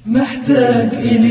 محتاج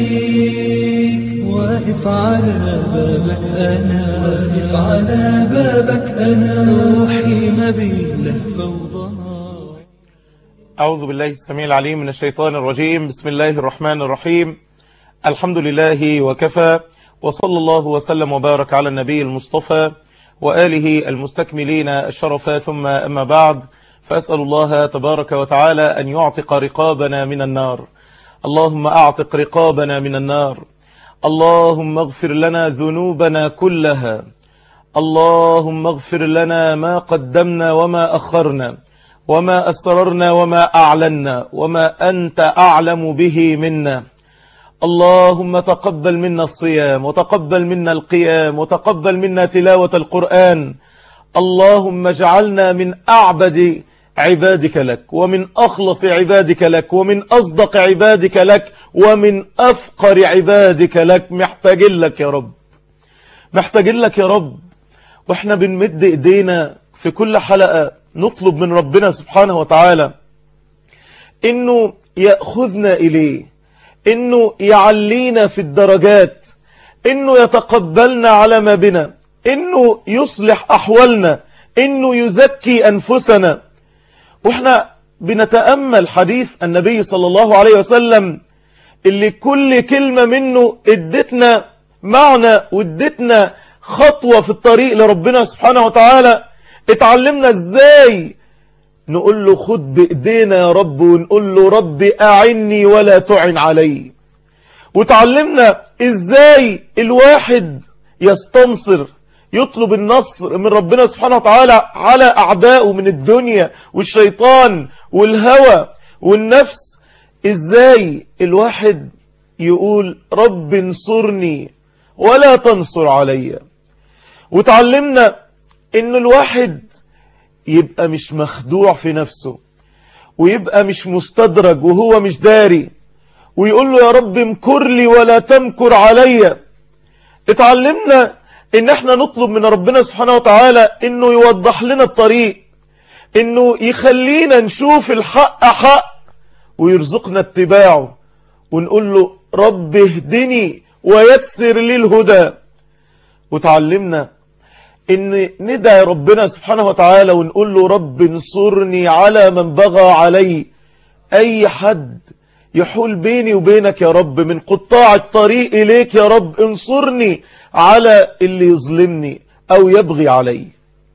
إليك واقف على بابك أنا واقف على بابك أنا روحي ما بين لهفة وضنا أعوذ بالله السميع العليم من الشيطان الرجيم بسم الله الرحمن الرحيم الحمد لله وكفى وصلى الله وسلم وبارك على النبي المصطفى وآله المستكملين الشرفا ثم أما بعد فأسأل الله تبارك وتعالى أن يعتق رقابنا من النار اللهم أعتق رقابنا من النار اللهم اغفر لنا ذنوبنا كلها اللهم اغفر لنا ما قدمنا وما أخرنا وما أسررنا وما أعلنا وما أنت أعلم به منا اللهم تقبل منا الصيام وتقبل منا القيام وتقبل منا تلاوة القرآن اللهم اجعلنا من أعبد عبادك لك ومن أخلص عبادك لك ومن أصدق عبادك لك ومن أفقر عبادك لك محتاجين لك يا رب محتاجين لك يا رب واحنا بنمد ايدينا في كل حلقة نطلب من ربنا سبحانه وتعالى انه يأخذنا اليه انه يعلينا في الدرجات انه يتقبلنا على ما بنا انه يصلح احوالنا انه يزكي انفسنا واحنا بنتأمل حديث النبي صلى الله عليه وسلم اللي كل كلمة منه ادتنا معنى وادتنا خطوة في الطريق لربنا سبحانه وتعالى اتعلمنا ازاي نقول له خد بإيدينا يا رب ونقول له رب أعني ولا تعن علي وتعلمنا ازاي الواحد يستنصر يطلب النصر من ربنا سبحانه وتعالى على أعدائه من الدنيا والشيطان والهوى والنفس ازاي الواحد يقول رب انصرني ولا تنصر علي وتعلمنا ان الواحد يبقى مش مخدوع في نفسه ويبقى مش مستدرج وهو مش داري ويقول له يا رب امكر لي ولا تمكر علي اتعلمنا ان احنا نطلب من ربنا سبحانه وتعالى انه يوضح لنا الطريق انه يخلينا نشوف الحق حق ويرزقنا اتباعه ونقول له رب اهدني ويسر لي الهدى وتعلمنا ان ندعي ربنا سبحانه وتعالى ونقول له رب انصرني على من بغى علي اي حد يحول بيني وبينك يا رب من قطاع الطريق إليك يا رب انصرني على اللي يظلمني أو يبغي علي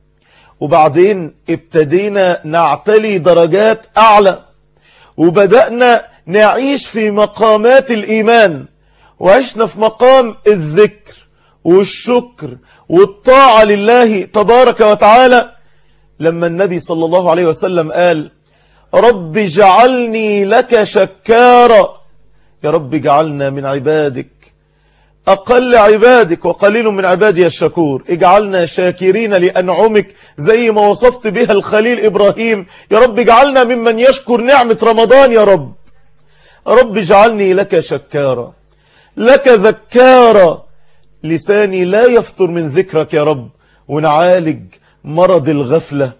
وبعدين ابتدينا نعتلي درجات أعلى وبدأنا نعيش في مقامات الإيمان وعشنا في مقام الذكر والشكر والطاعة لله تبارك وتعالى لما النبي صلى الله عليه وسلم قال رب اجعلني لك شكارا يا رب اجعلنا من عبادك أقل عبادك وقليل من عبادي الشكور اجعلنا شاكرين لأنعمك زي ما وصفت بها الخليل إبراهيم يا رب اجعلنا ممن يشكر نعمة رمضان يا رب رب اجعلني لك شكارا لك ذكارا لساني لا يفطر من ذكرك يا رب ونعالج مرض الغفلة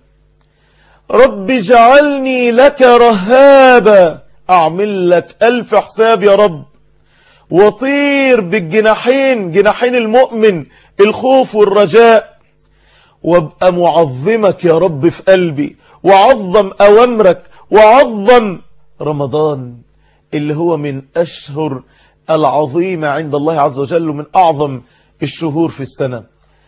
رب اجعلني لك رهابا أعمل لك ألف حساب يا رب وطير بالجناحين جناحين المؤمن الخوف والرجاء وابقى معظمك يا رب في قلبي وعظم أوامرك وعظم رمضان اللي هو من أشهر العظيمة عند الله عز وجل من أعظم الشهور في السنة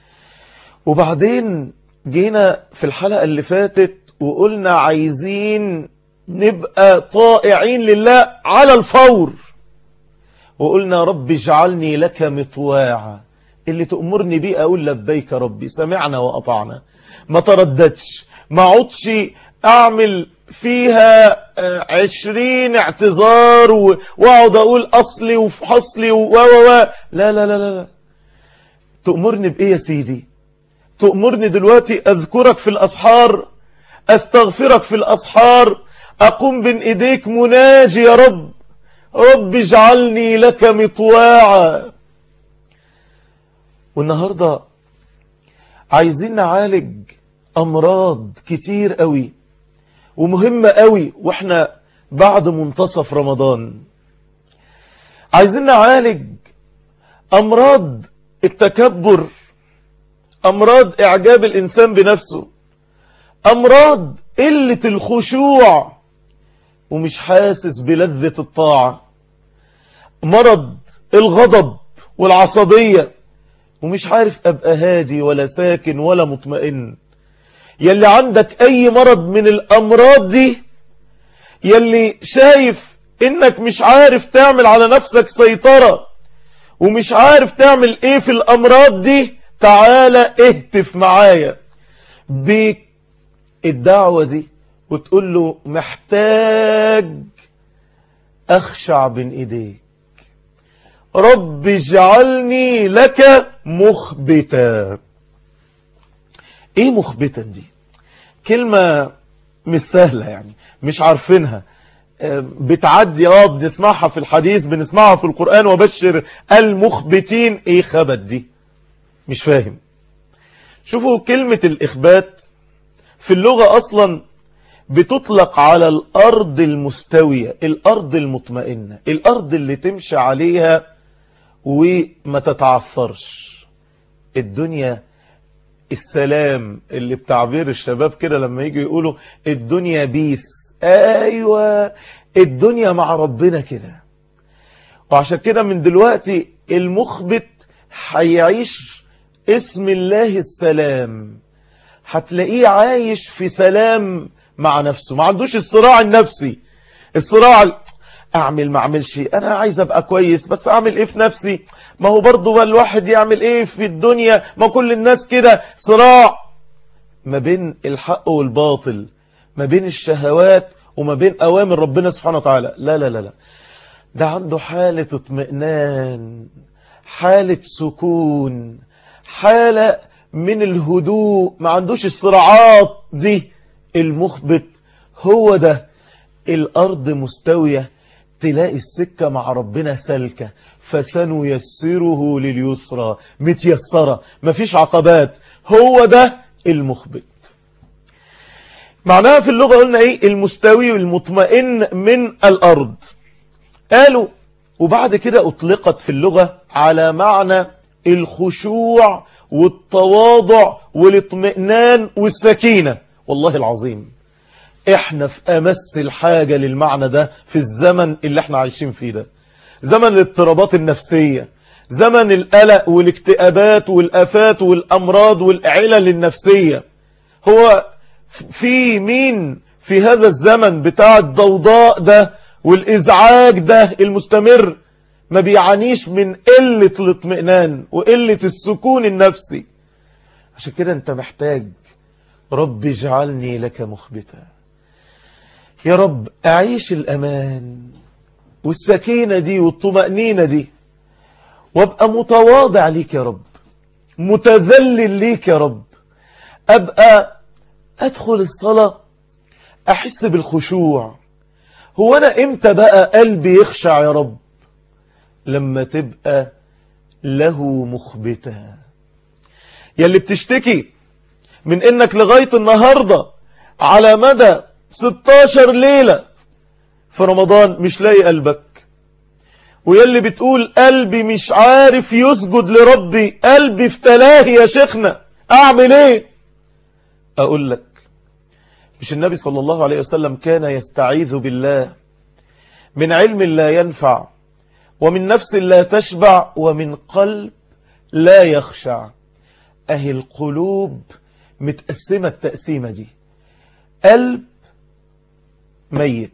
وبعدين جينا في الحلقة اللي فاتت وقلنا عايزين نبقى طائعين لله على الفور وقلنا رب اجعلني لك مطواعا اللي تأمرني بيه أقول لبيك ربي سمعنا وأطعنا ما ترددش ما عدش أعمل فيها عشرين اعتذار واقعد أقول أصلي وفحصلي و و و لا لا لا لا تأمرني بإيه يا سيدي تأمرني دلوقتي أذكرك في الأسحار أستغفرك في الأسحار أقوم بين إيديك مناجي يا رب رب اجعلني لك مطواعا والنهاردة عايزين نعالج أمراض كتير قوي ومهمة قوي وإحنا بعد منتصف رمضان عايزين نعالج أمراض التكبر أمراض إعجاب الإنسان بنفسه أمراض قلة الخشوع ومش حاسس بلذة الطاعة مرض الغضب والعصبية ومش عارف أبقى هادي ولا ساكن ولا مطمئن يلي عندك أي مرض من الأمراض دي يلي شايف إنك مش عارف تعمل على نفسك سيطرة ومش عارف تعمل إيه في الأمراض دي تعالى اهتف معايا بالدعوة دي وتقول له محتاج أخشع بين إيديك رب اجعلني لك مخبتا ايه مخبتا دي كلمة مش سهلة يعني مش عارفينها بتعدي اه بنسمعها في الحديث بنسمعها في القرآن وبشر المخبتين ايه خبت دي مش فاهم شوفوا كلمة الإخبات في اللغة أصلا بتطلق على الأرض المستوية الأرض المطمئنة الأرض اللي تمشي عليها وما تتعثرش الدنيا السلام اللي بتعبير الشباب كده لما يجوا يقولوا الدنيا بيس ايوه الدنيا مع ربنا كده وعشان كده من دلوقتي المخبت هيعيش اسم الله السلام هتلاقيه عايش في سلام مع نفسه ما عندوش الصراع النفسي الصراع اعمل ما اعملش انا عايز ابقى كويس بس اعمل ايه في نفسي ما هو برضو الواحد يعمل ايه في الدنيا ما كل الناس كده صراع ما بين الحق والباطل ما بين الشهوات وما بين اوامر ربنا سبحانه وتعالى لا لا لا لا ده عنده حالة اطمئنان حالة سكون حالة من الهدوء ما عندوش الصراعات دي المخبت هو ده الأرض مستوية تلاقي السكة مع ربنا سلكة فسنيسره لليسرى متيسرة مفيش عقبات هو ده المخبت معناها في اللغة قلنا ايه المستوي والمطمئن من الأرض قالوا وبعد كده أطلقت في اللغة على معنى الخشوع والتواضع والاطمئنان والسكينة والله العظيم احنا في امس الحاجة للمعنى ده في الزمن اللي احنا عايشين فيه ده زمن الاضطرابات النفسية زمن القلق والاكتئابات والافات والامراض والعلل النفسية هو في مين في هذا الزمن بتاع الضوضاء ده والازعاج ده المستمر ما بيعانيش من قلة الاطمئنان وقلة السكون النفسي عشان كده انت محتاج رب اجعلني لك مخبتا يا رب أعيش الأمان والسكينة دي والطمأنينة دي وابقى متواضع ليك يا رب متذلل ليك يا رب أبقى أدخل الصلاة أحس بالخشوع هو أنا إمتى بقى قلبي يخشع يا رب لما تبقى له مخبتا يلي بتشتكي من إنك لغاية النهاردة على مدى 16 ليلة في رمضان مش لاقي قلبك ويلي بتقول قلبي مش عارف يسجد لربي قلبي في تلاهي يا شيخنا اعمل ايه اقول لك مش النبي صلى الله عليه وسلم كان يستعيذ بالله من علم لا ينفع ومن نفس لا تشبع ومن قلب لا يخشع اهي القلوب متقسمة التقسيمة دي قلب ميت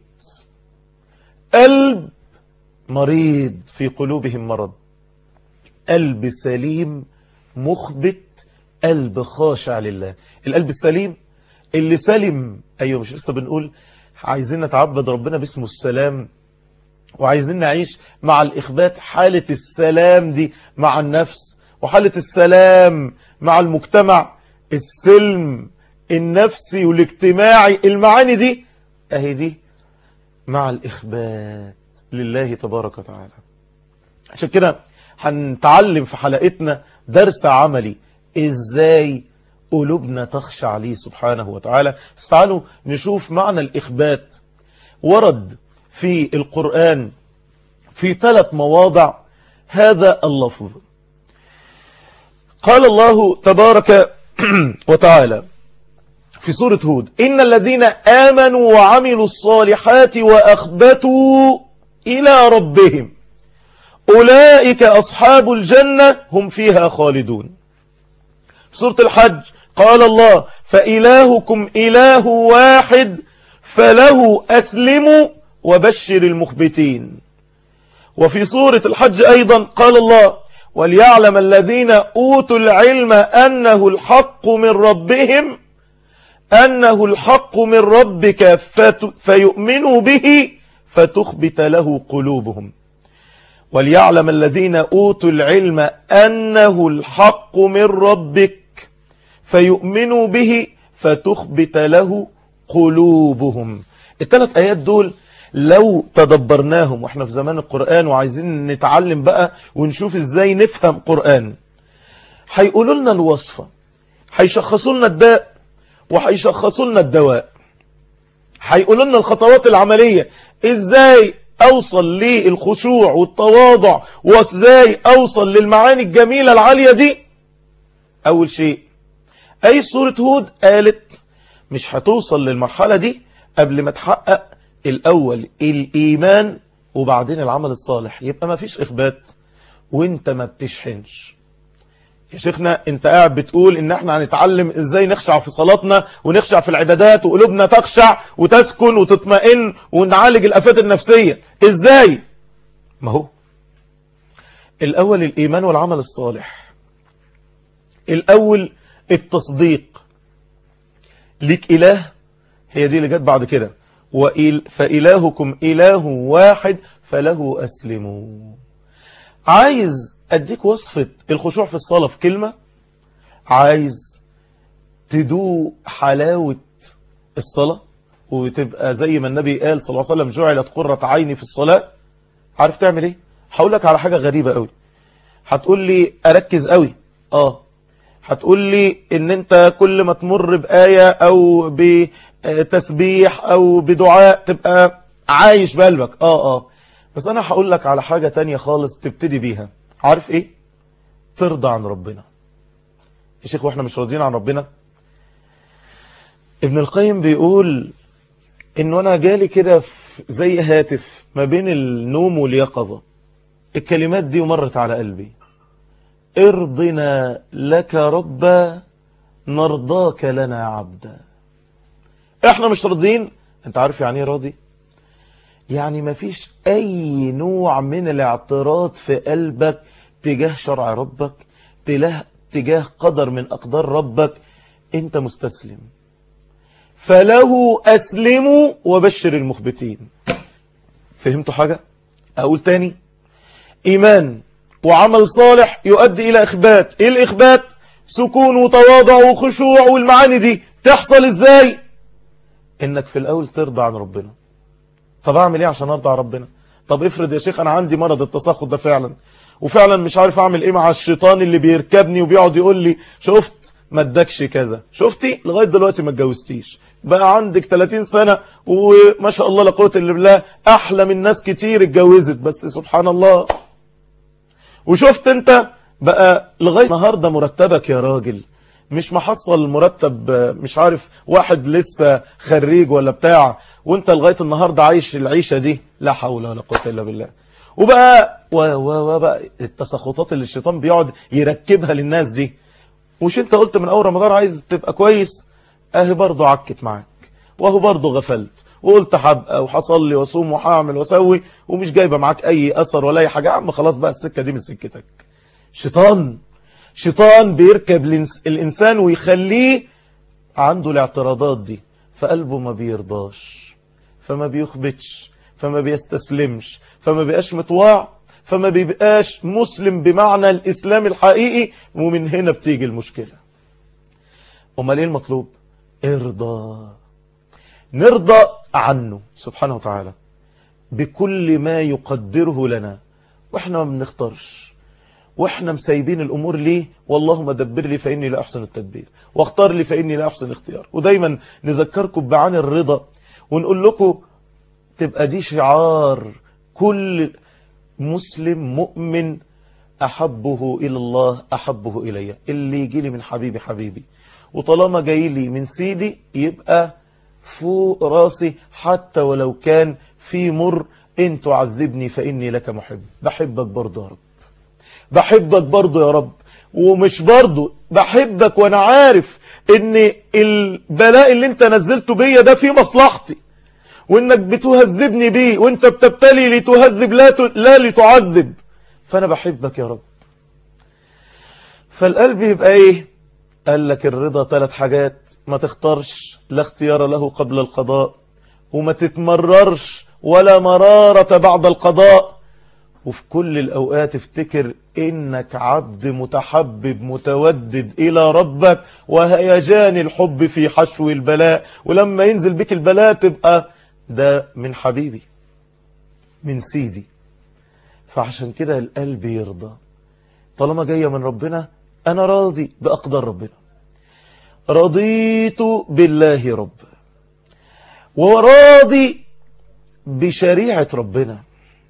قلب مريض في قلوبهم مرض قلب سليم مخبت قلب خاشع لله القلب السليم اللي سلم ايوه مش لسه بنقول عايزين نتعبد ربنا باسمه السلام وعايزين نعيش مع الإخبات حالة السلام دي مع النفس وحالة السلام مع المجتمع السلم النفسي والاجتماعي المعاني دي اهي دي مع الإخبات لله تبارك وتعالى عشان كده هنتعلم في حلقتنا درس عملي ازاي قلوبنا تخشع ليه سبحانه وتعالى بس تعالوا نشوف معنى الإخبات ورد في القرآن في ثلاث مواضع هذا اللفظ قال الله تبارك وتعالى في سورة هود إن الذين آمنوا وعملوا الصالحات وأخبتوا إلى ربهم أولئك أصحاب الجنة هم فيها خالدون في سورة الحج قال الله فإلهكم إله واحد فله أسلموا وبشر المخبتين وفي سورة الحج أيضا قال الله وليعلم الذين أوتوا العلم أنه الحق من ربهم أنه الحق من ربك فيؤمنوا به فتخبت له قلوبهم وليعلم الذين أوتوا العلم أنه الحق من ربك فيؤمنوا به فتخبت له قلوبهم الثلاث آيات دول لو تدبرناهم واحنا في زمان القرآن وعايزين نتعلم بقى ونشوف ازاي نفهم قرآن هيقولوا لنا الوصفة هيشخصوا لنا الداء وهيشخصوا لنا الدواء هيقولوا لنا الخطوات العملية ازاي اوصل للخشوع والتواضع وازاي اوصل للمعاني الجميلة العالية دي اول شيء اي سورة هود قالت مش هتوصل للمرحلة دي قبل ما تحقق الاول الايمان وبعدين العمل الصالح يبقى ما فيش اخبات وانت ما بتشحنش يا شيخنا انت قاعد بتقول ان احنا هنتعلم ازاي نخشع في صلاتنا ونخشع في العبادات وقلوبنا تخشع وتسكن وتطمئن ونعالج الافات النفسية ازاي ما هو الاول الايمان والعمل الصالح الاول التصديق ليك اله هي دي اللي جت بعد كده وإل فإلهكم إله واحد فله أسلموا عايز أديك وصفة الخشوع في الصلاة في كلمة عايز تدوق حلاوة الصلاة وتبقى زي ما النبي قال صلى الله عليه وسلم جعلت قرة عيني في الصلاة عارف تعمل ايه هقول لك على حاجة غريبة قوي هتقول لي أركز قوي اه هتقول لي ان انت كل ما تمر بآية او بتسبيح او بدعاء تبقى عايش بقلبك اه اه بس انا هقول لك على حاجة تانية خالص تبتدي بيها عارف ايه ترضى عن ربنا يا شيخ واحنا مش راضيين عن ربنا ابن القيم بيقول انه انا جالي كده زي هاتف ما بين النوم واليقظة الكلمات دي مرت على قلبي ارضنا لك ربا نرضاك لنا عبدا احنا مش راضيين انت عارف يعني ايه راضي يعني ما فيش اي نوع من الاعتراض في قلبك تجاه شرع ربك تجاه قدر من اقدار ربك انت مستسلم فله اسلموا وبشر المخبتين فهمتوا حاجة اقول تاني ايمان وعمل صالح يؤدي إلى إخبات إيه الإخبات سكون وتواضع وخشوع والمعاني دي تحصل إزاي إنك في الأول ترضى عن ربنا طب أعمل إيه عشان أرضى عن ربنا طب افرض يا شيخ أنا عندي مرض التسخط ده فعلا وفعلا مش عارف أعمل إيه مع الشيطان اللي بيركبني وبيقعد يقول لي شفت ما ادكش كذا شفتي لغاية دلوقتي ما اتجوزتيش بقى عندك 30 سنة وما شاء الله لا قوه الا بالله احلى من ناس كتير اتجوزت بس سبحان الله وشفت انت بقى لغاية النهاردة مرتبك يا راجل مش محصل مرتب مش عارف واحد لسه خريج ولا بتاع وانت لغاية النهاردة عايش العيشة دي لا حول ولا قوة الا بالله وبقى وبقى التسخطات اللي الشيطان بيقعد يركبها للناس دي مش انت قلت من اول رمضان عايز تبقى كويس اهي برضه عكت معاك وهو برضه غفلت وقلت هبقى وحصل لي واصوم وهعمل واسوي ومش جايبه معاك اي اثر ولا اي حاجه يا عم خلاص بقى السكه دي من سكتك شيطان شيطان بيركب الانسان ويخليه عنده الاعتراضات دي فقلبه ما بيرضاش فما بيخبتش فما بيستسلمش فما بيبقاش مطواع فما بيبقاش مسلم بمعنى الاسلام الحقيقي ومن هنا بتيجي المشكله امال ايه المطلوب ارضى نرضى عنه سبحانه وتعالى بكل ما يقدره لنا واحنا ما بنختارش واحنا مسايبين الامور ليه والله دبر لي فاني لا احسن التدبير واختار لي فاني لا احسن الاختيار ودايما نذكركم بعاني الرضا ونقول لكم تبقى دي شعار كل مسلم مؤمن أحبه إلى الله أحبه إلي اللي يجي لي من حبيبي حبيبي وطالما جاي لي من سيدي يبقى فوق راسي حتى ولو كان في مر إن تعذبني فإني لك محب بحبك برضه يا رب بحبك برضه يا رب ومش برضه بحبك وانا عارف ان البلاء اللي انت نزلته بيا ده في مصلحتي وانك بتهذبني بيه وانت بتبتلي لتهذب لا, ت... لا لتعذب فانا بحبك يا رب فالقلب يبقى ايه قال لك الرضا ثلاث حاجات ما تختارش لا اختيار له قبل القضاء وما تتمررش ولا مرارة بعد القضاء وفي كل الأوقات افتكر إنك عبد متحبب متودد إلى ربك وهيجان الحب في حشو البلاء ولما ينزل بك البلاء تبقى ده من حبيبي من سيدي فعشان كده القلب يرضى طالما جاية من ربنا أنا راضي بأقدار ربنا رضيت بالله رب وراضي بشريعة ربنا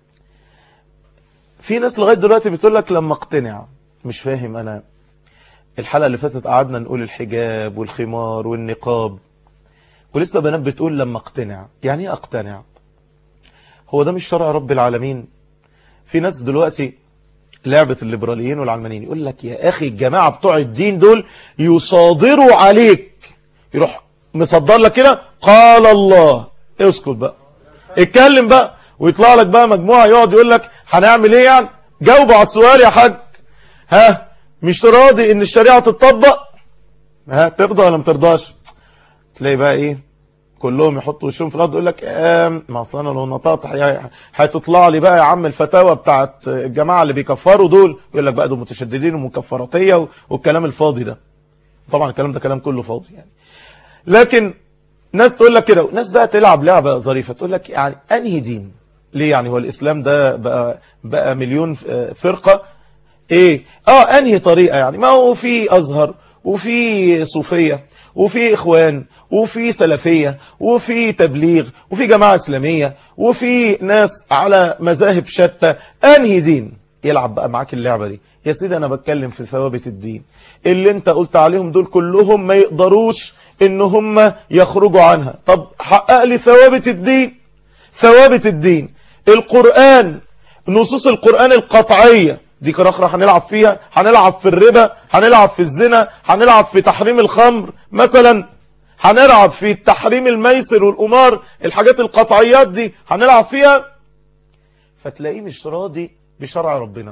في ناس لغاية دلوقتي بتقول لك لما اقتنع مش فاهم أنا الحلقة اللي فاتت قعدنا نقول الحجاب والخمار والنقاب ولسه بنات بتقول لما اقتنع يعني ايه اقتنع هو ده مش شرع رب العالمين في ناس دلوقتي لعبة الليبراليين والعلمانيين يقول لك يا أخي الجماعة بتوع الدين دول يصادروا عليك يروح مصدر لك كده قال الله اسكت بقى اتكلم بقى ويطلع لك بقى مجموعة يقعد يقول لك هنعمل ايه يعني جاوب على السؤال يا حاج ها مش راضي ان الشريعة تتطبق ها ترضى ولا ما ترضاش تلاقي بقى ايه كلهم يحطوا وشهم في الارض يقول لك آم ما اصل انا لو نطقت هتطلع لي بقى يا عم الفتاوى بتاعت الجماعه اللي بيكفروا دول يقول لك بقى دول متشددين ومكفراتيه والكلام الفاضي ده طبعا الكلام ده كلام كله فاضي يعني لكن ناس تقول لك كده ناس بقى تلعب لعبه ظريفه تقول لك يعني انهي دين ليه يعني هو الاسلام ده بقى بقى مليون فرقه ايه اه انهي طريقه يعني ما هو في ازهر وفي صوفيه وفي إخوان وفي سلفية وفي تبليغ وفي جماعة إسلامية وفي ناس على مذاهب شتى أنهي دين يلعب بقى معاك اللعبة دي يا سيدي أنا بتكلم في ثوابت الدين اللي انت قلت عليهم دول كلهم ما يقدروش ان هم يخرجوا عنها طب حقق لي ثوابت الدين ثوابت الدين القرآن نصوص القرآن القطعية دي كرخرة هنلعب فيها هنلعب في الربا هنلعب في الزنا هنلعب في تحريم الخمر مثلا هنلعب في تحريم الميسر والقمار الحاجات القطعيات دي هنلعب فيها فتلاقيه مش راضي بشرع ربنا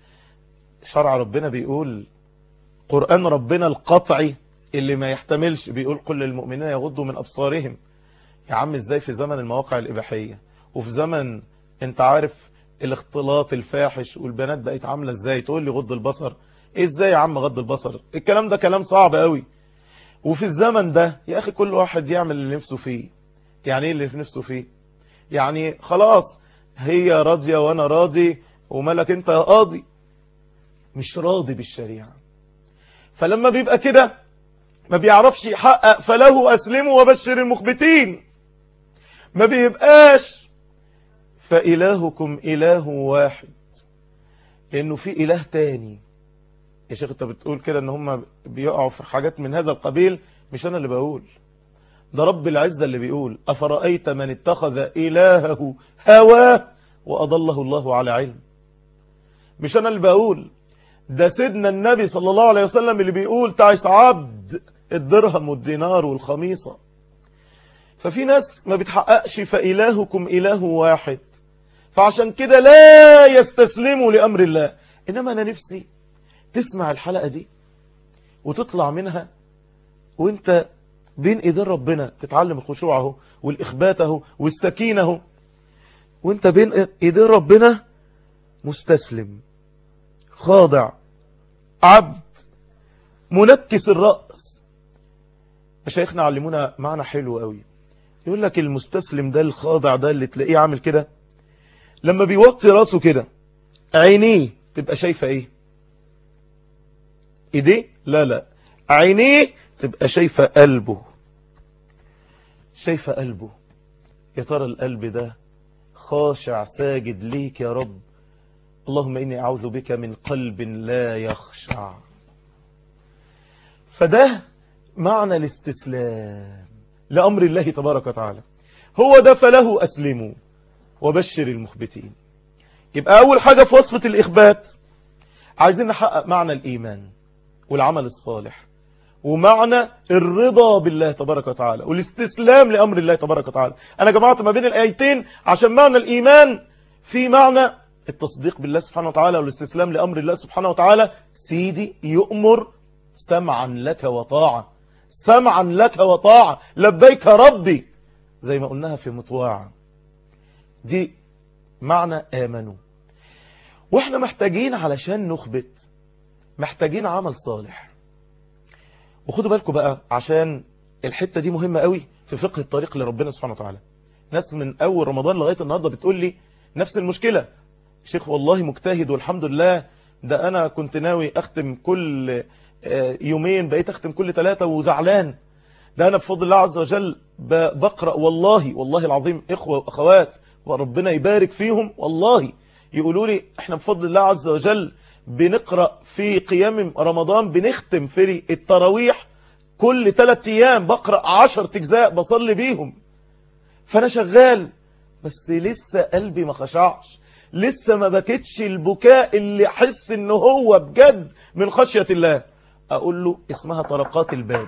شرع ربنا بيقول قرآن ربنا القطعي اللي ما يحتملش بيقول كل المؤمنين يغضوا من أبصارهم يا عم ازاي في زمن المواقع الإباحية وفي زمن انت عارف الاختلاط الفاحش والبنات بقت عاملة ازاي تقول لي غض البصر ازاي يا عم غض البصر الكلام ده كلام صعب قوي وفي الزمن ده يا اخي كل واحد يعمل اللي نفسه فيه يعني ايه اللي في نفسه فيه يعني خلاص هي راضية وانا راضي ومالك انت يا قاضي مش راضي بالشريعة فلما بيبقى كده ما بيعرفش يحقق فله أسلموا وبشر المخبتين ما بيبقاش فإلهكم إله واحد لأنه في إله تاني يا شيخ أنت بتقول كده أن هم بيقعوا في حاجات من هذا القبيل مش أنا اللي بقول ده رب العزة اللي بيقول أفرأيت من اتخذ إلهه هواه وأضله الله على علم مش أنا اللي بقول ده سيدنا النبي صلى الله عليه وسلم اللي بيقول تعيس عبد الدرهم والدينار والخميصة ففي ناس ما بتحققش فإلهكم إله واحد فعشان كده لا يستسلموا لأمر الله إنما أنا نفسي تسمع الحلقة دي وتطلع منها وانت بين ايدين ربنا تتعلم الخشوع اهو والإخبات اهو والسكينة اهو وانت بين ايدين ربنا مستسلم خاضع عبد منكس الرأس مشايخنا علمونا معنى حلو قوي يقول لك المستسلم ده الخاضع ده اللي تلاقيه عامل كده لما بيوطي راسه كده عينيه تبقى شايفة ايه ايديه لا لا عينيه تبقى شايفة قلبه شايفة قلبه يا ترى القلب ده خاشع ساجد ليك يا رب اللهم إني أعوذ بك من قلب لا يخشع فده معنى الاستسلام لأمر الله تبارك وتعالى هو ده فله أسلموا وبشر المخبتين يبقى أول حاجة في وصفة الإخبات عايزين نحقق معنى الإيمان والعمل الصالح ومعنى الرضا بالله تبارك وتعالى والاستسلام لأمر الله تبارك وتعالى أنا جمعت ما بين الآيتين عشان معنى الإيمان في معنى التصديق بالله سبحانه وتعالى والاستسلام لأمر الله سبحانه وتعالى سيدي يؤمر سمعا لك وطاعة سمعا لك وطاعة لبيك ربي زي ما قلناها في مطواعة دي معنى آمنوا واحنا محتاجين علشان نخبت محتاجين عمل صالح وخدوا بالكم بقى عشان الحتة دي مهمة قوي في فقه الطريق لربنا سبحانه وتعالى ناس من أول رمضان لغاية النهاردة بتقول لي نفس المشكلة شيخ والله مجتهد والحمد لله ده أنا كنت ناوي أختم كل يومين بقيت أختم كل ثلاثة وزعلان ده أنا بفضل الله عز وجل بقرأ والله والله العظيم إخوة وأخوات وربنا يبارك فيهم والله يقولوا لي احنا بفضل الله عز وجل بنقرأ في قيام رمضان بنختم في التراويح كل ثلاثة ايام بقرأ عشر تجزاء بصلي بيهم فانا شغال بس لسه قلبي ما خشعش لسه ما بكتش البكاء اللي احس انه هو بجد من خشية الله اقول له اسمها طرقات الباب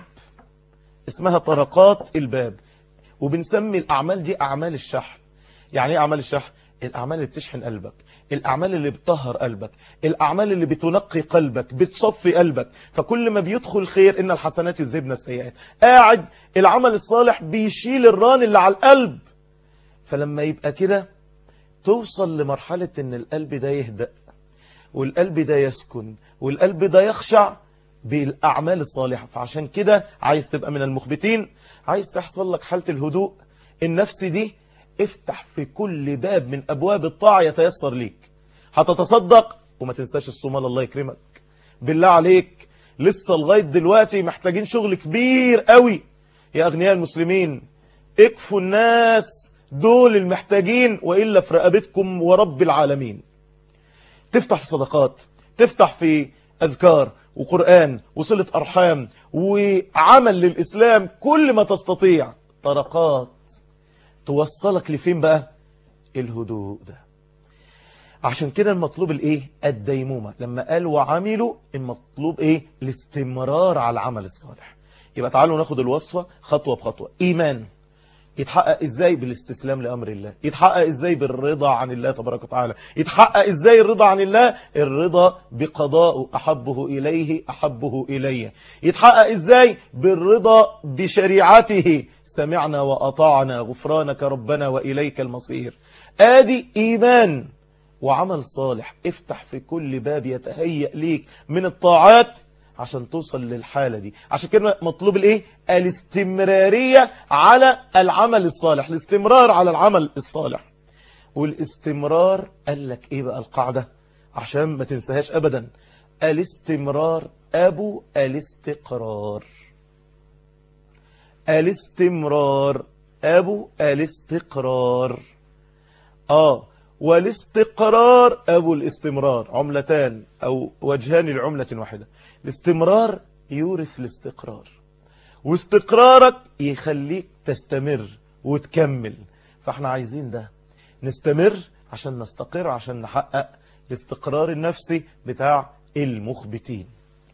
اسمها طرقات الباب وبنسمي الاعمال دي اعمال الشحن يعني ايه اعمال الشحن الأعمال اللي بتشحن قلبك الأعمال اللي بتطهر قلبك الأعمال اللي بتنقي قلبك بتصفي قلبك فكل ما بيدخل خير إن الحسنات يذهبن السيئات قاعد العمل الصالح بيشيل الران اللي على القلب فلما يبقى كده توصل لمرحلة إن القلب ده يهدأ والقلب ده يسكن والقلب ده يخشع بالأعمال الصالحة فعشان كده عايز تبقى من المخبتين عايز تحصل لك حالة الهدوء النفسي دي افتح في كل باب من أبواب الطاعة يتيسر ليك هتتصدق وما تنساش الصومال الله يكرمك بالله عليك لسه لغاية دلوقتي محتاجين شغل كبير قوي يا أغنياء المسلمين اكفوا الناس دول المحتاجين وإلا في رقبتكم ورب العالمين تفتح في صدقات تفتح في أذكار وقرآن وصلة أرحام وعمل للإسلام كل ما تستطيع طرقات توصلك لفين بقى الهدوء ده عشان كده المطلوب الايه الديمومة لما قال وعملوا المطلوب ايه الاستمرار على العمل الصالح يبقى تعالوا ناخد الوصفة خطوة بخطوة ايمان يتحقق ازاي بالاستسلام لامر الله يتحقق ازاي بالرضا عن الله تبارك وتعالى يتحقق ازاي الرضا عن الله الرضا بقضاء احبه اليه احبه الي يتحقق ازاي بالرضا بشريعته سمعنا واطعنا غفرانك ربنا واليك المصير ادي ايمان وعمل صالح افتح في كل باب يتهيأ ليك من الطاعات عشان توصل للحالة دي عشان كده مطلوب الايه الاستمرارية على العمل الصالح الاستمرار على العمل الصالح والاستمرار قال لك ايه بقى القاعدة عشان ما تنساهاش ابدا الاستمرار ابو الاستقرار الاستمرار ابو الاستقرار اه والاستقرار أبو الاستمرار عملتان أو وجهان لعملة واحدة الاستمرار يورث الاستقرار واستقرارك يخليك تستمر وتكمل فاحنا عايزين ده نستمر عشان نستقر عشان نحقق الاستقرار النفسي بتاع المخبتين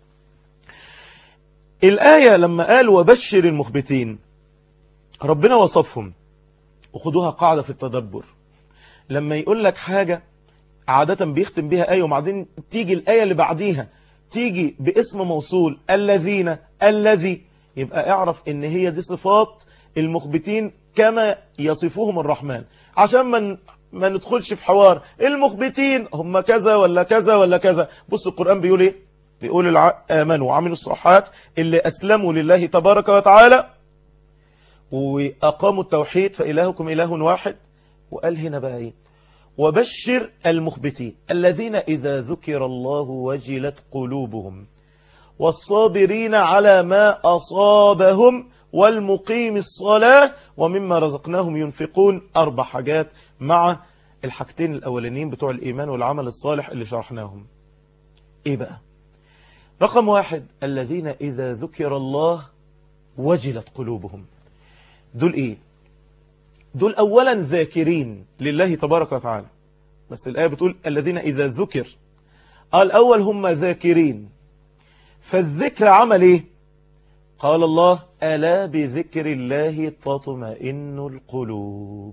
الآية لما قال وبشر المخبتين ربنا وصفهم وخدوها قاعدة في التدبر لما يقول لك حاجة عادة بيختم بها آية وبعدين تيجي الآية اللي بعديها تيجي باسم موصول الذين الذي يبقى اعرف ان هي دي صفات المخبتين كما يصفهم الرحمن عشان ما ما ندخلش في حوار المخبتين هم كذا ولا كذا ولا كذا بص القرآن بيقول ايه بيقول الع... آمنوا وعملوا الصالحات اللي أسلموا لله تبارك وتعالى وأقاموا التوحيد فإلهكم إله واحد وقال هنا بقى ايه وبشر المخبتين الذين إذا ذكر الله وجلت قلوبهم والصابرين على ما أصابهم والمقيم الصلاة ومما رزقناهم ينفقون أربع حاجات مع الحاجتين الأولانيين بتوع الإيمان والعمل الصالح اللي شرحناهم إيه بقى رقم واحد الذين إذا ذكر الله وجلت قلوبهم دول إيه دول أولا ذاكرين لله تبارك وتعالى بس الآية بتقول الذين إذا ذكر الأول هم ذاكرين فالذكر عمل إيه قال الله ألا بذكر الله تطمئن القلوب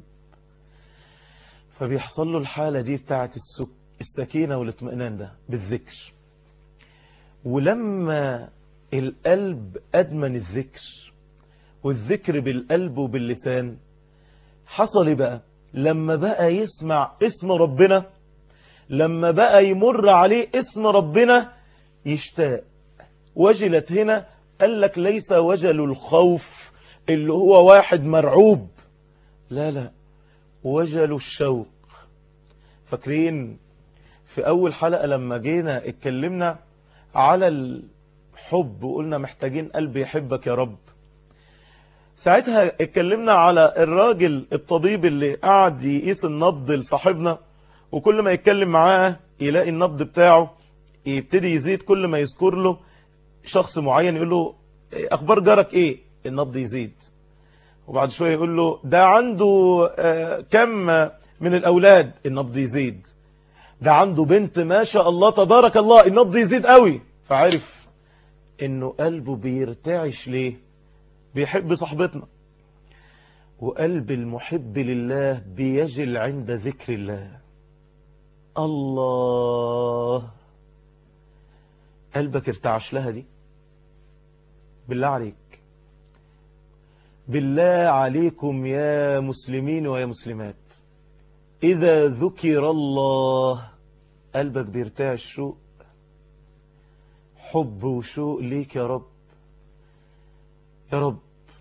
فبيحصل له الحالة دي بتاعت السك السكينة والاطمئنان ده بالذكر ولما القلب أدمن الذكر والذكر بالقلب وباللسان حصل إيه بقى لما بقى يسمع اسم ربنا لما بقى يمر عليه اسم ربنا يشتاق وجلت هنا قال لك ليس وجل الخوف اللي هو واحد مرعوب لا لا وجل الشوق فاكرين في أول حلقة لما جينا اتكلمنا على الحب وقلنا محتاجين قلب يحبك يا رب ساعتها اتكلمنا على الراجل الطبيب اللي قعد يقيس النبض لصاحبنا وكل ما يتكلم معاه يلاقي النبض بتاعه يبتدي يزيد كل ما يذكر له شخص معين يقول له اخبار جارك ايه النبض يزيد وبعد شوية يقول له ده عنده كم من الاولاد النبض يزيد ده عنده بنت ما شاء الله تبارك الله النبض يزيد قوي فعرف انه قلبه بيرتعش ليه بيحب صاحبتنا وقلب المحب لله بيجل عند ذكر الله الله قلبك ارتعش لها دي بالله عليك بالله عليكم يا مسلمين ويا مسلمات إذا ذكر الله قلبك بيرتعش شوق حب وشوق ليك يا رب يا رب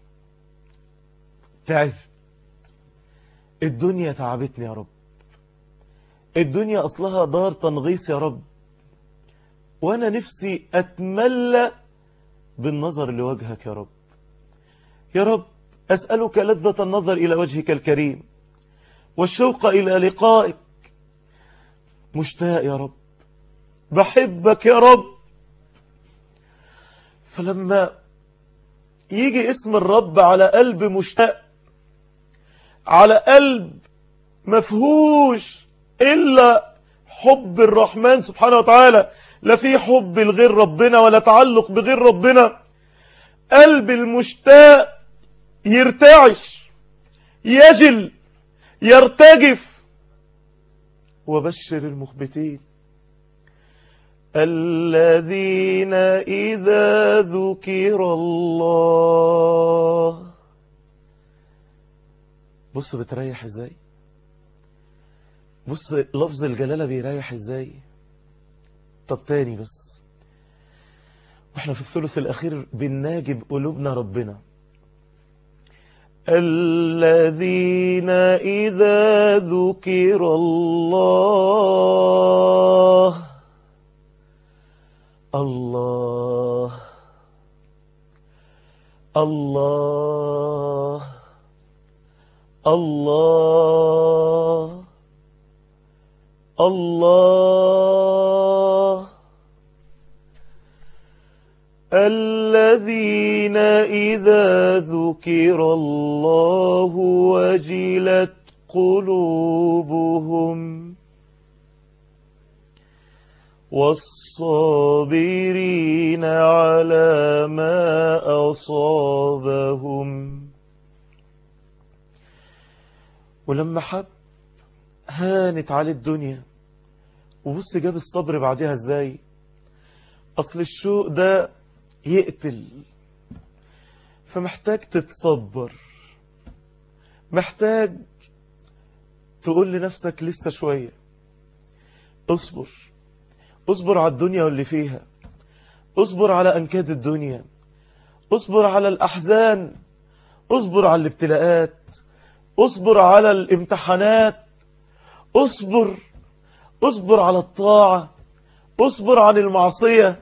تعبت الدنيا تعبتني يا رب الدنيا أصلها دار تنغيص يا رب وأنا نفسي أتملى بالنظر لوجهك يا رب يا رب أسألك لذة النظر إلى وجهك الكريم والشوق إلى لقائك مشتاق يا رب بحبك يا رب فلما يجي اسم الرب على قلب مشتاق على قلب مفهوش إلا حب الرحمن سبحانه وتعالى لا في حب لغير ربنا ولا تعلق بغير ربنا قلب المشتاق يرتعش يجل يرتجف وبشر المخبتين الذين إذا ذكر الله بص بتريح ازاي بص لفظ الجلالة بيريح ازاي طب تاني بس واحنا في الثلث الأخير بنناجب قلوبنا ربنا الذين إذا ذكر الله الله الله الله الله الذين إذا ذكر الله وجلت قلوبهم والصابرين على ما أصابهم ولما حب هانت عليه الدنيا وبص جاب الصبر بعدها ازاي اصل الشوق ده يقتل فمحتاج تتصبر محتاج تقول لنفسك لسه شوية اصبر اصبر على الدنيا واللي فيها اصبر على أنكاد الدنيا اصبر على الأحزان اصبر على الابتلاءات اصبر على الامتحانات اصبر اصبر على الطاعة اصبر عن المعصية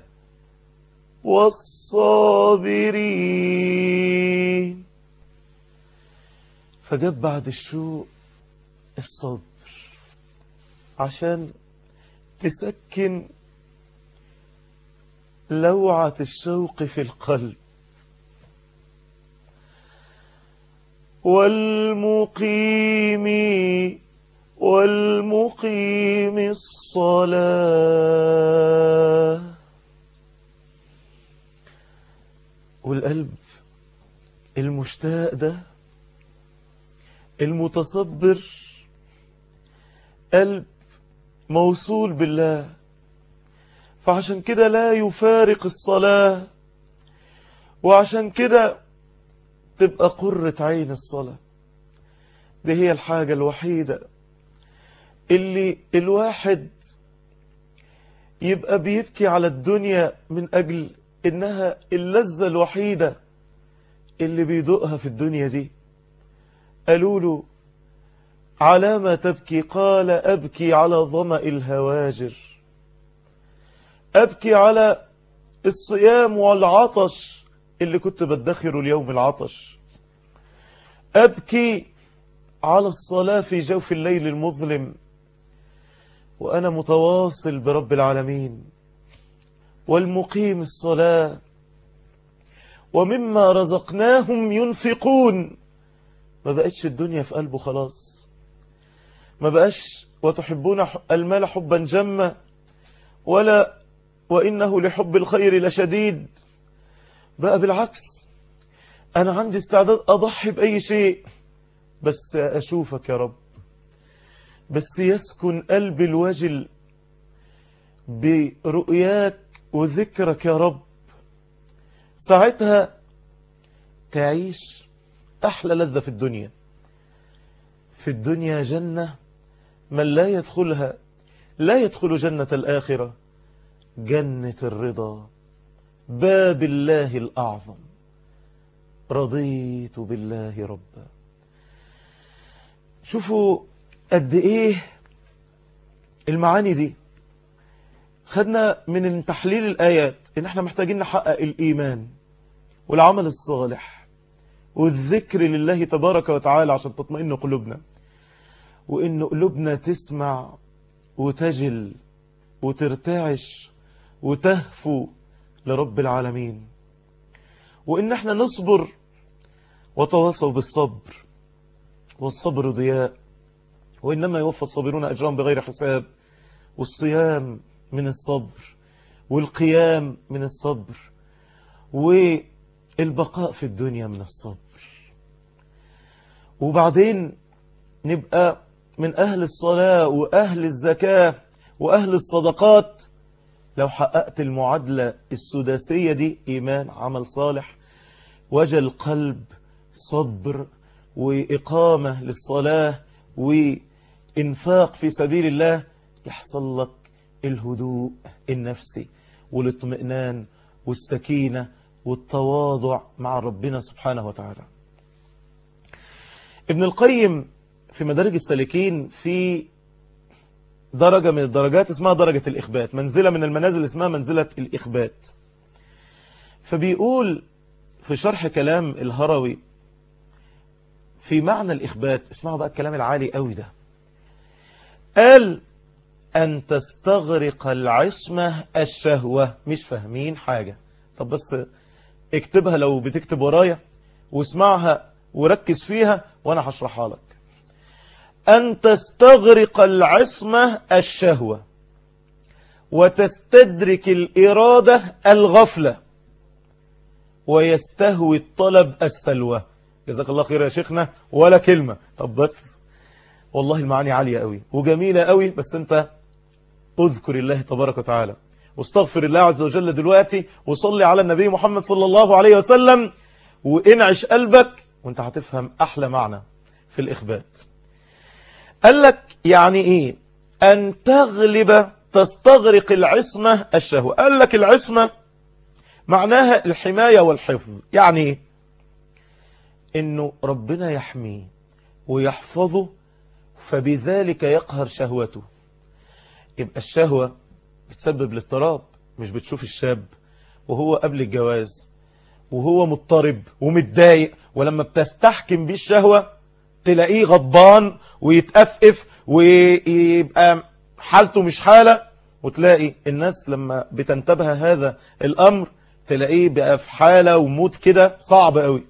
والصابرين فجاب بعد الشوق الصبر عشان تسكن لوعة الشوق في القلب والمقيم والمقيم الصلاة والقلب المشتاق ده المتصبر قلب موصول بالله فعشان كده لا يفارق الصلاة وعشان كده تبقى قرة عين الصلاة دي هي الحاجة الوحيدة اللي الواحد يبقى بيبكي على الدنيا من أجل إنها اللذة الوحيدة اللي بيدوقها في الدنيا دي قالوا له على ما تبكي قال أبكي على ظمأ الهواجر أبكي على الصيام والعطش اللي كنت بدخره اليوم العطش أبكي على الصلاة في جوف الليل المظلم وأنا متواصل برب العالمين والمقيم الصلاة ومما رزقناهم ينفقون ما بقتش الدنيا في قلبه خلاص ما بقاش وتحبون المال حبا جما ولا وإنه لحب الخير لشديد بقى بالعكس أنا عندي استعداد أضحي بأي شيء بس أشوفك يا رب بس يسكن قلبي الوجل برؤياك وذكرك يا رب ساعتها تعيش أحلى لذة في الدنيا في الدنيا جنة من لا يدخلها لا يدخل جنة الآخرة جنة الرضا باب الله الأعظم رضيت بالله ربا شوفوا قد إيه المعاني دي خدنا من تحليل الآيات إن احنا محتاجين نحقق الإيمان والعمل الصالح والذكر لله تبارك وتعالى عشان تطمئن قلوبنا وإن قلوبنا تسمع وتجل وترتعش وتهفو لرب العالمين وإن احنا نصبر وتواصوا بالصبر والصبر ضياء وإنما يوفى الصابرون أجرهم بغير حساب والصيام من الصبر والقيام من الصبر والبقاء في الدنيا من الصبر وبعدين نبقى من أهل الصلاة وأهل الزكاة وأهل الصدقات لو حققت المعادلة السداسية دي إيمان عمل صالح وجل قلب صبر وإقامة للصلاة وإنفاق في سبيل الله يحصل لك الهدوء النفسي والاطمئنان والسكينة والتواضع مع ربنا سبحانه وتعالى ابن القيم في مدارج السالكين في درجة من الدرجات اسمها درجة الإخبات منزلة من المنازل اسمها منزلة الإخبات فبيقول في شرح كلام الهروي في معنى الإخبات اسمعوا بقى الكلام العالي قوي ده قال أن تستغرق العصمة الشهوة مش فاهمين حاجة طب بس اكتبها لو بتكتب ورايا واسمعها وركز فيها وأنا هشرحها لك أن تستغرق العصمة الشهوة وتستدرك الإرادة الغفلة ويستهوي الطلب السلوى جزاك الله خير يا شيخنا ولا كلمة طب بس والله المعاني عالية قوي وجميلة قوي بس انت اذكر الله تبارك وتعالى واستغفر الله عز وجل دلوقتي وصلي على النبي محمد صلى الله عليه وسلم وانعش قلبك وانت هتفهم احلى معنى في الاخبات قال لك يعني ايه ان تغلب تستغرق العصمة الشهوة قال لك العصمة معناها الحماية والحفظ يعني ايه انه ربنا يحميه ويحفظه فبذلك يقهر شهوته يبقى الشهوة بتسبب الاضطراب مش بتشوف الشاب وهو قبل الجواز وهو مضطرب ومتضايق ولما بتستحكم بيه الشهوة تلاقيه غضبان ويتأفف ويبقى حالته مش حالة وتلاقي الناس لما بتنتبه هذا الأمر تلاقيه بقى في حالة وموت كده صعب قوي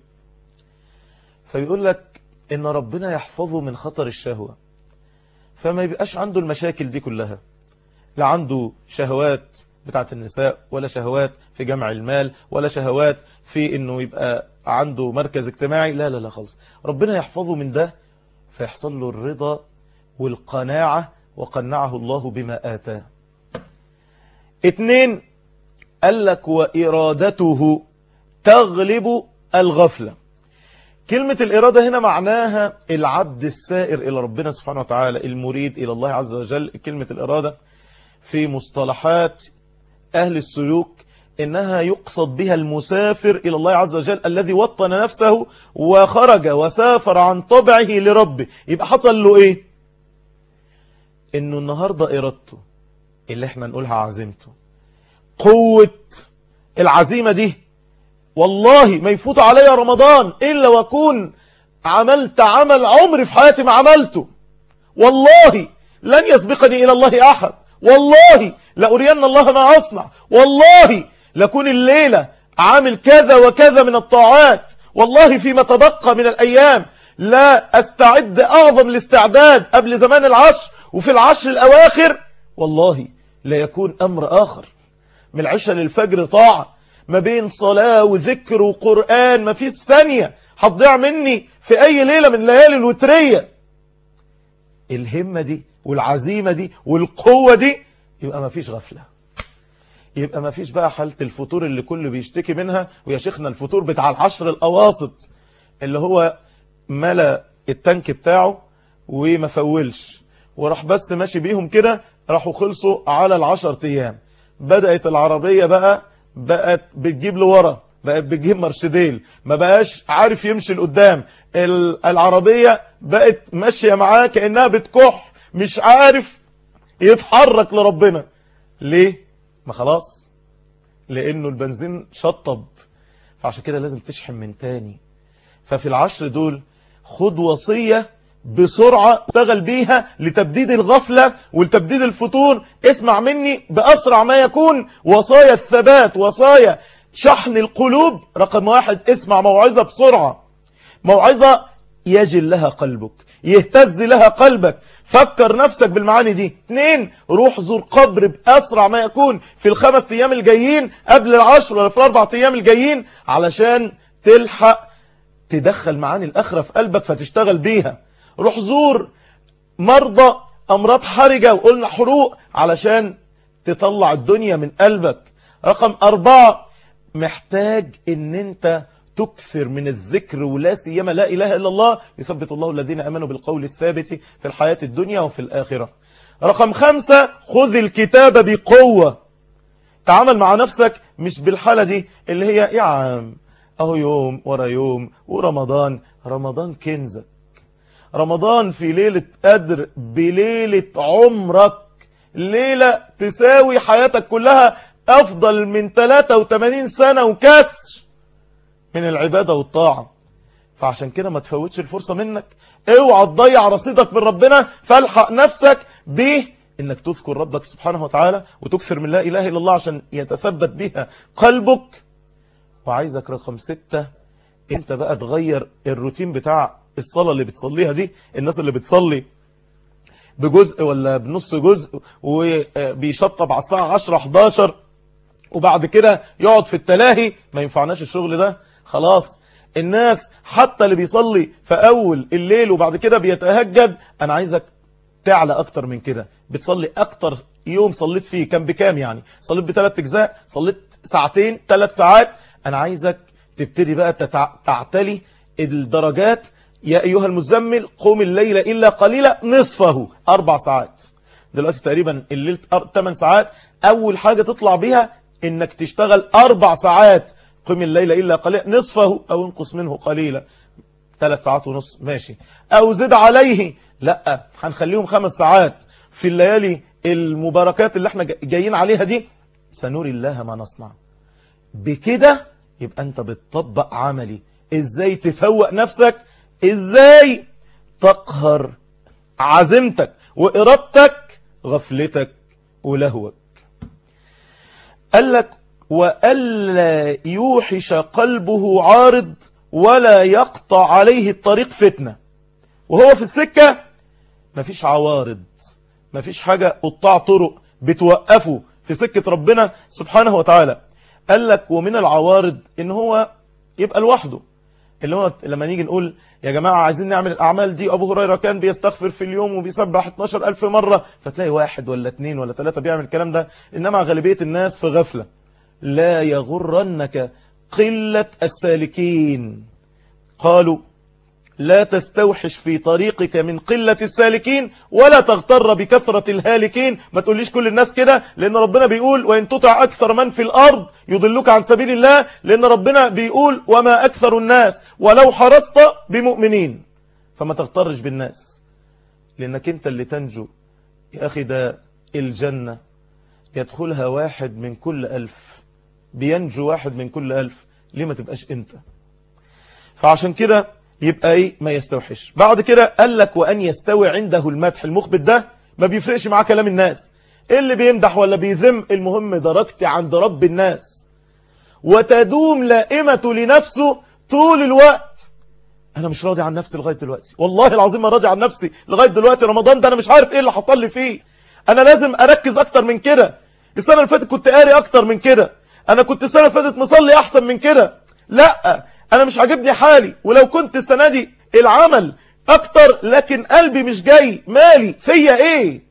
فيقول لك إن ربنا يحفظه من خطر الشهوة فما يبقاش عنده المشاكل دي كلها لا عنده شهوات بتاعت النساء ولا شهوات في جمع المال ولا شهوات في انه يبقى عنده مركز اجتماعي لا لا لا خالص ربنا يحفظه من ده فيحصل له الرضا والقناعة وقنعه الله بما آتاه اتنين قال لك وإرادته تغلب الغفلة كلمة الإرادة هنا معناها العبد السائر إلى ربنا سبحانه وتعالى المريد إلى الله عز وجل كلمة الإرادة في مصطلحات أهل السلوك إنها يقصد بها المسافر إلى الله عز وجل الذي وطن نفسه وخرج وسافر عن طبعه لربه يبقى حصل له إيه إنه النهاردة إرادته اللي احنا نقولها عزيمته قوة العزيمة دي والله ما يفوت علي رمضان إلا وأكون عملت عمل عمري في حياتي ما عملته والله لن يسبقني إلى الله أحد والله لأرين الله ما أصنع والله لكون الليلة عامل كذا وكذا من الطاعات والله فيما تبقى من الأيام لا أستعد أعظم الاستعداد قبل زمان العشر وفي العشر الأواخر والله لا يكون أمر آخر من العشاء للفجر طاعة ما بين صلاة وذكر وقرآن ما فيش ثانية هتضيع مني في أي ليلة من ليالي الوترية الهمة دي والعزيمة دي والقوة دي يبقى ما فيش غفلة يبقى ما فيش بقى حالة الفطور اللي كل بيشتكي منها ويا شيخنا الفطور بتاع العشر الأواسط اللي هو ملا التانك بتاعه وما فولش وراح بس ماشي بيهم كده راحوا خلصوا على العشر ايام بدأت العربية بقى بقت بتجيب لورا بقت بتجيب مرشديل ما بقاش عارف يمشي لقدام العربية بقت ماشية معاه كأنها بتكح مش عارف يتحرك لربنا ليه ما خلاص لانه البنزين شطب فعشان كده لازم تشحن من تاني ففي العشر دول خد وصية بسرعة اشتغل بيها لتبديد الغفلة ولتبديد الفتور اسمع مني بأسرع ما يكون وصايا الثبات وصايا شحن القلوب رقم واحد اسمع موعظة بسرعة موعظة يجل لها قلبك يهتز لها قلبك فكر نفسك بالمعاني دي اثنين روح زور قبر بأسرع ما يكون في الخمس ايام الجايين قبل العشر ولا في الاربع ايام الجايين علشان تلحق تدخل معاني الاخرة في قلبك فتشتغل بيها روح زور مرضى امراض حرجة وقلنا حروق علشان تطلع الدنيا من قلبك رقم اربعة محتاج ان انت تكثر من الذكر ولا سيما لا إله إلا الله يثبت الله الذين أمنوا بالقول الثابت في الحياة الدنيا وفي الآخرة رقم خمسة خذ الكتاب بقوة تعامل مع نفسك مش بالحالة دي اللي هي يا عام أهو يوم ورا يوم ورمضان رمضان كنزك رمضان في ليلة قدر بليلة عمرك ليلة تساوي حياتك كلها أفضل من 83 سنة وكسر من العبادة والطاعة فعشان كده ما تفوتش الفرصة منك اوعى تضيع رصيدك من ربنا فالحق نفسك به انك تذكر ربك سبحانه وتعالى وتكثر من لا اله الا الله عشان يتثبت بها قلبك وعايزك رقم ستة انت بقى تغير الروتين بتاع الصلاة اللي بتصليها دي الناس اللي بتصلي بجزء ولا بنص جزء وبيشطب على الساعة 10 11 وبعد كده يقعد في التلاهي ما ينفعناش الشغل ده خلاص الناس حتى اللي بيصلي في أول الليل وبعد كده بيتهجد أنا عايزك تعلى أكتر من كده بتصلي أكتر يوم صليت فيه كان بكام يعني صليت بثلاث أجزاء صليت ساعتين ثلاث ساعات أنا عايزك تبتدي بقى تتع... تعتلي الدرجات يا أيها المزمل قوم الليل إلا قليلا نصفه أربع ساعات دلوقتي تقريبا الليل 8 ساعات أول حاجة تطلع بيها إنك تشتغل أربع ساعات قم الليل إلا قليلا نصفه أو انقص منه قليلا ثلاث ساعات ونص ماشي أو زد عليه لا هنخليهم خمس ساعات في الليالي المباركات اللي احنا جايين عليها دي سنري الله ما نصنع بكده يبقى انت بتطبق عملي ازاي تفوق نفسك ازاي تقهر عزيمتك وإرادتك غفلتك ولهوك قال لك وألا يوحش قلبه عارض ولا يقطع عليه الطريق فتنة وهو في السكة مفيش عوارض مفيش حاجة قطاع طرق بتوقفه في سكة ربنا سبحانه وتعالى قال لك ومن العوارض ان هو يبقى لوحده اللي هو لما نيجي نقول يا جماعة عايزين نعمل الأعمال دي أبو هريرة كان بيستغفر في اليوم وبيسبح 12 ألف مرة فتلاقي واحد ولا اتنين ولا ثلاثة بيعمل الكلام ده إنما غالبية الناس في غفلة لا يغرنك قلة السالكين قالوا لا تستوحش في طريقك من قلة السالكين ولا تغتر بكثرة الهالكين ما تقوليش كل الناس كده لأن ربنا بيقول وإن تطع أكثر من في الأرض يضلوك عن سبيل الله لأن ربنا بيقول وما أكثر الناس ولو حرصت بمؤمنين فما تغترش بالناس لأنك أنت اللي تنجو يا أخي ده الجنة يدخلها واحد من كل ألف بينجو واحد من كل ألف ليه ما تبقاش أنت فعشان كده يبقى ايه ما يستوحش بعد كده قال لك وان يستوي عنده المدح المخبت ده ما بيفرقش معاه كلام الناس إيه اللي بيمدح ولا بيذم المهم درجتي عند رب الناس وتدوم لائمة لنفسه طول الوقت انا مش راضي عن نفسي لغايه دلوقتي والله العظيم ما راضي عن نفسي لغايه دلوقتي رمضان ده انا مش عارف ايه اللي حصل لي فيه انا لازم اركز اكتر من كده السنه اللي فاتت كنت قاري اكتر من كده انا كنت السنه اللي فاتت مصلي احسن من كده لا انا مش عاجبني حالي ولو كنت السنة دي العمل اكتر لكن قلبي مش جاي مالي فيا ايه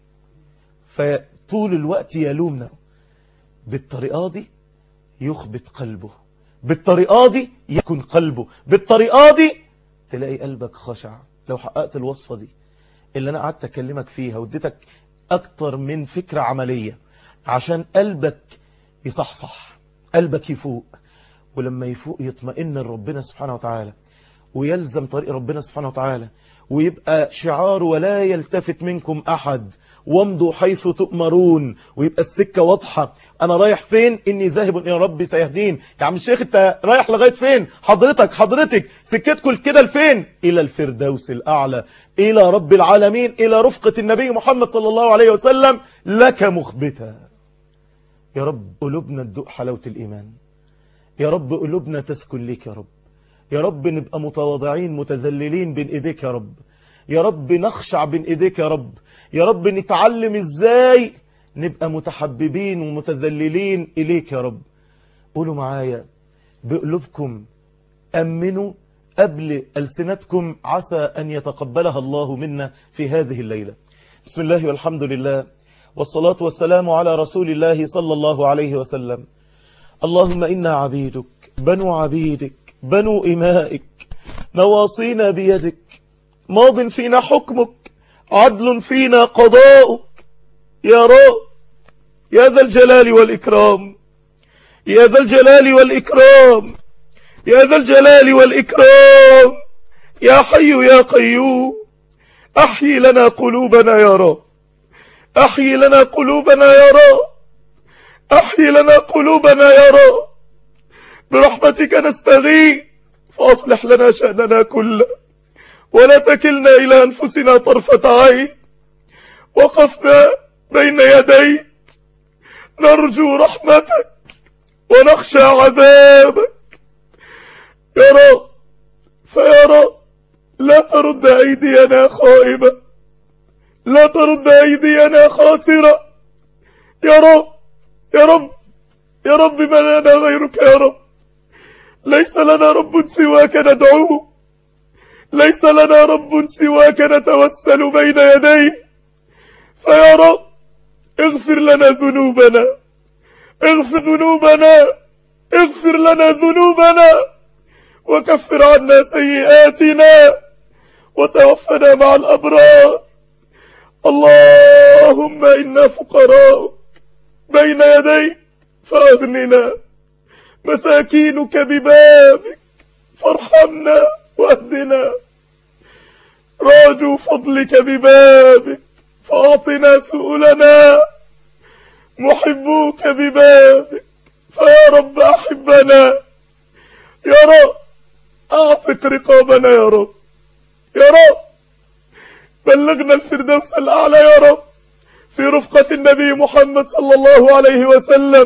فطول الوقت يلومنا بالطريقة دي يخبط قلبه بالطريقة دي يكون قلبه بالطريقة دي تلاقي قلبك خشع لو حققت الوصفة دي اللي انا قعدت اكلمك فيها واديتك اكتر من فكرة عملية عشان قلبك يصحصح قلبك يفوق ولما يفوق يطمئن لربنا سبحانه وتعالى ويلزم طريق ربنا سبحانه وتعالى ويبقى شعار ولا يلتفت منكم أحد وامضوا حيث تؤمرون ويبقى السكة واضحة أنا رايح فين إني ذاهب إلى ربي سيهدين يا عم الشيخ أنت رايح لغاية فين حضرتك حضرتك سكتكم كده لفين إلى الفردوس الأعلى إلى رب العالمين إلى رفقة النبي محمد صلى الله عليه وسلم لك مخبتا يا رب قلوبنا تدوق حلاوة الإيمان يا رب قلوبنا تسكن ليك يا رب يا رب نبقى متواضعين متذللين بين ايديك يا رب يا رب نخشع بين ايديك يا رب يا رب نتعلم ازاي نبقى متحببين ومتذللين اليك يا رب قولوا معايا بقلوبكم امنوا قبل ألسنتكم عسى أن يتقبلها الله منا في هذه الليلة بسم الله والحمد لله والصلاة والسلام على رسول الله صلى الله عليه وسلم اللهم إنا عبيدك بنو عبيدك بنو إمائك نواصينا بيدك ماض فينا حكمك عدل فينا قضاؤك يا رب يا ذا الجلال والإكرام يا ذا الجلال والإكرام يا ذا الجلال والإكرام يا حي يا قيوم أحيي لنا قلوبنا يا رب أحيي لنا قلوبنا يا رب أحيي لنا قلوبنا يا رب برحمتك نستغيث فأصلح لنا شأننا كله ولا تكلنا إلى أنفسنا طرفة عين وقفنا بين يديك نرجو رحمتك ونخشى عذابك يا رب فيا رب لا ترد أيدينا خائبة لا ترد أيدينا خاسرة يا رب يا رب يا رب ما لنا غيرك يا رب ليس لنا رب سواك ندعوه ليس لنا رب سواك نتوسل بين يديه فيا رب اغفر لنا ذنوبنا اغفر ذنوبنا اغفر لنا ذنوبنا وكفر عنا سيئاتنا وتوفنا مع الأبرار اللهم إنا فقراء بين يديك فأغننا مساكينك ببابك فارحمنا واهدنا راجوا فضلك ببابك فأعطنا سؤلنا محبوك ببابك فيا رب أحبنا يا رب أعتق رقابنا يا رب يا رب بلغنا الفردوس الأعلى يا رب في رفقة النبي محمد صلى الله عليه وسلم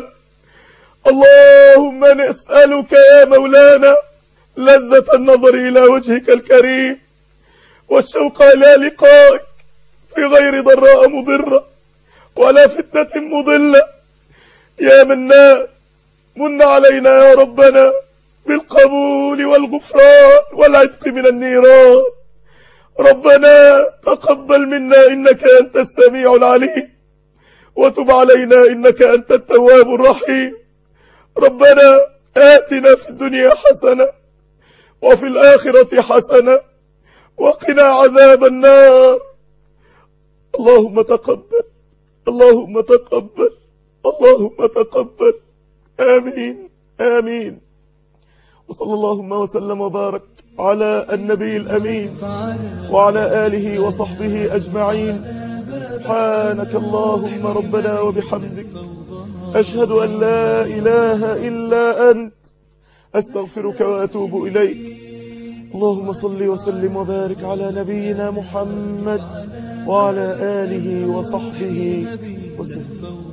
اللهم نسألك يا مولانا لذة النظر إلى وجهك الكريم والشوق إلى لقائك في غير ضراء مضرة ولا فتنة مضلة يا منان من علينا يا ربنا بالقبول والغفران والعتق من النيران ربنا تقبل منا إنك أنت السميع العليم وتب علينا إنك أنت التواب الرحيم ربنا آتنا في الدنيا حسنة وفي الآخرة حسنة وقنا عذاب النار اللهم تقبل اللهم تقبل اللهم تقبل آمين آمين وصلى اللهم وسلم وبارك على النبي الأمين وعلى آله وصحبه أجمعين سبحانك اللهم ربنا وبحمدك أشهد أن لا إله إلا أنت أستغفرك وأتوب إليك اللهم صل وسلم وبارك على نبينا محمد وعلى آله وصحبه وسلم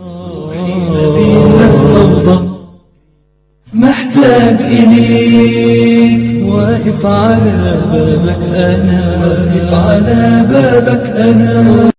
محتاج إليك واقف على بابك أنا واقف على بابك أنا